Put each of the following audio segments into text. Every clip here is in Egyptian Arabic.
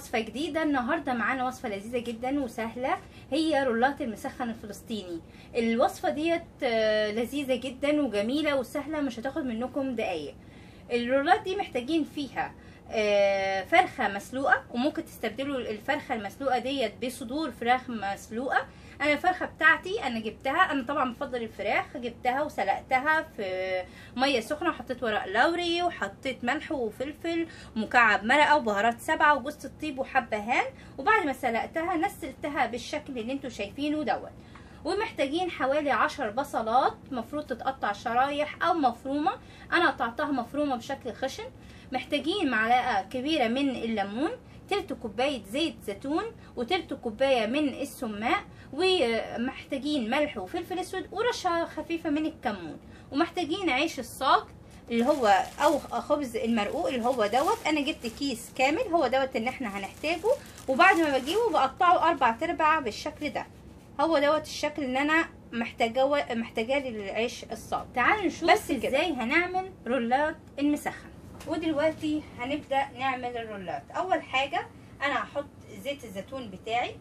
وصفة جديدة النهاردة معانا وصفة لذيذة جدا وسهلة هي رولات المسخن الفلسطيني الوصفة ديت آه، لذيذة جدا وجميلة وسهلة مش هتاخد منكم دقايق الرولات دي محتاجين فيها آه، فرخة مسلوقة وممكن تستبدلوا الفرخة المسلوقة ديت بصدور فراخ مسلوقة انا الفرخه بتاعتي انا جبتها انا طبعا بفضل الفراخ جبتها وسلقتها في ميه سخنه وحطيت ورق لوري وحطيت ملح وفلفل ومكعب مرقه وبهارات سبعه وجوز الطيب وحبهان وبعد ما سلقتها نسلتها بالشكل اللي انتوا شايفينه دوت ومحتاجين حوالي عشر بصلات مفروض تتقطع شرايح او مفرومه انا قطعتها مفرومه بشكل خشن محتاجين معلقه كبيره من الليمون تلت كوباية زيت زيتون وتلت كوباية من السماق ومحتاجين ملح وفلفل اسود ورشة خفيفة من الكمون ومحتاجين عيش الصاج اللي هو او خبز المرقوق اللي هو دوت انا جبت كيس كامل هو دوت اللي احنا هنحتاجه وبعد ما بجيبه بقطعه اربع تربع بالشكل ده هو دوت الشكل اللي انا محتاجاه محتاجاه للعيش الصاج تعالوا نشوف بس ازاي هنعمل رولات المسخن ودلوقتي هنبدا نعمل الرولات اول حاجه انا هحط زيت الزيتون بتاعي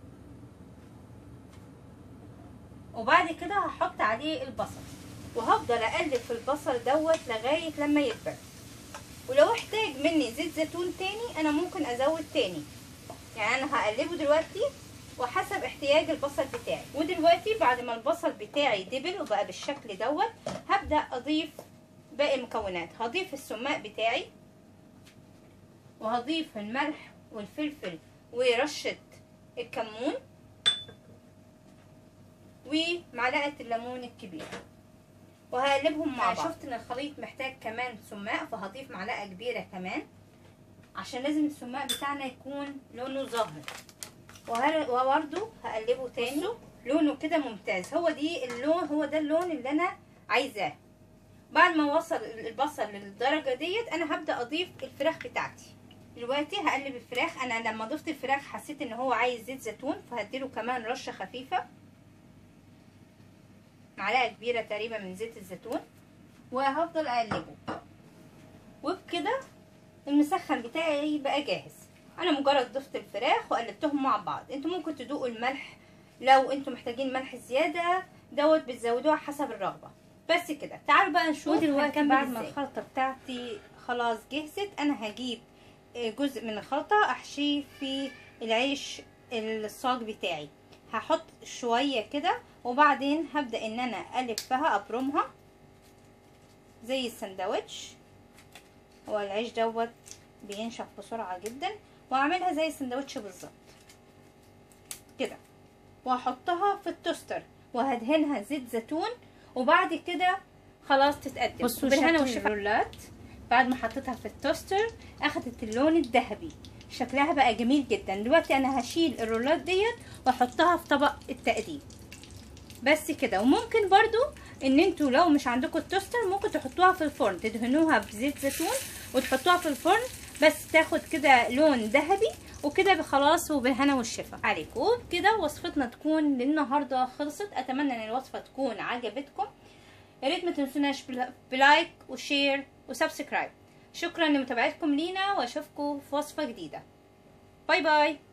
وبعد كده هحط عليه البصل وهفضل اقلب في البصل دوت لغايه لما يدبل ولو احتاج مني زيت زيتون تاني انا ممكن ازود تاني يعني انا هقلبه دلوقتي وحسب احتياج البصل بتاعي ودلوقتي بعد ما البصل بتاعي دبل وبقى بالشكل دوت هبدا اضيف باقي المكونات هضيف السماق بتاعي وهضيف الملح والفلفل ورشة الكمون ومعلقة الليمون الكبيرة وهقلبهم مع بعض شفت ان الخليط محتاج كمان سماق فهضيف معلقة كبيرة كمان عشان لازم السماق بتاعنا يكون لونه ظاهر وبرده هقلبه تاني لونه كده ممتاز هو دي اللون هو ده اللون اللي انا عايزاه بعد ما وصل البصل للدرجة ديت انا هبدأ اضيف الفراخ بتاعتي دلوقتي هقلب الفراخ انا لما ضفت الفراخ حسيت ان هو عايز زيت زيتون فهديله كمان رشة خفيفة معلقة كبيرة تقريبا من زيت الزيتون وهفضل اقلبه وبكده المسخن بتاعي بقى جاهز انا مجرد ضفت الفراخ وقلبتهم مع بعض انتوا ممكن تدوقوا الملح لو انتوا محتاجين ملح زيادة دوت بتزودوها حسب الرغبة بس كده تعالوا بقى نشوف دلوقتي بعد ما الخلطة بتاعتي خلاص جهزت انا هجيب جزء من الخلطة احشيه في العيش الصاج بتاعي هحط شوية كده وبعدين هبدأ ان انا الفها ابرمها زي السندوتش هو العيش دوت بينشف بسرعة جدا واعملها زي السندوتش بالظبط كده واحطها في التوستر وهدهنها زيت زيتون وبعد كده خلاص تتقدم بصوا بالهنا شكل والشفا الرولات بعد ما حطيتها في التوستر اخدت اللون الذهبي شكلها بقى جميل جدا دلوقتي انا هشيل الرولات ديت واحطها في طبق التقديم بس كده وممكن برضو ان انتوا لو مش عندكم التوستر ممكن تحطوها في الفرن تدهنوها بزيت زيتون وتحطوها في الفرن بس تاخد كده لون ذهبي وكده خلاص وبالهنا والشفا عليكم كده وصفتنا تكون للنهارده خلصت اتمنى ان الوصفه تكون عجبتكم يا ريت ما تنسوناش بلا- بلايك وشير وسبسكرايب شكرا لمتابعتكم لينا واشوفكم في وصفه جديده باي باي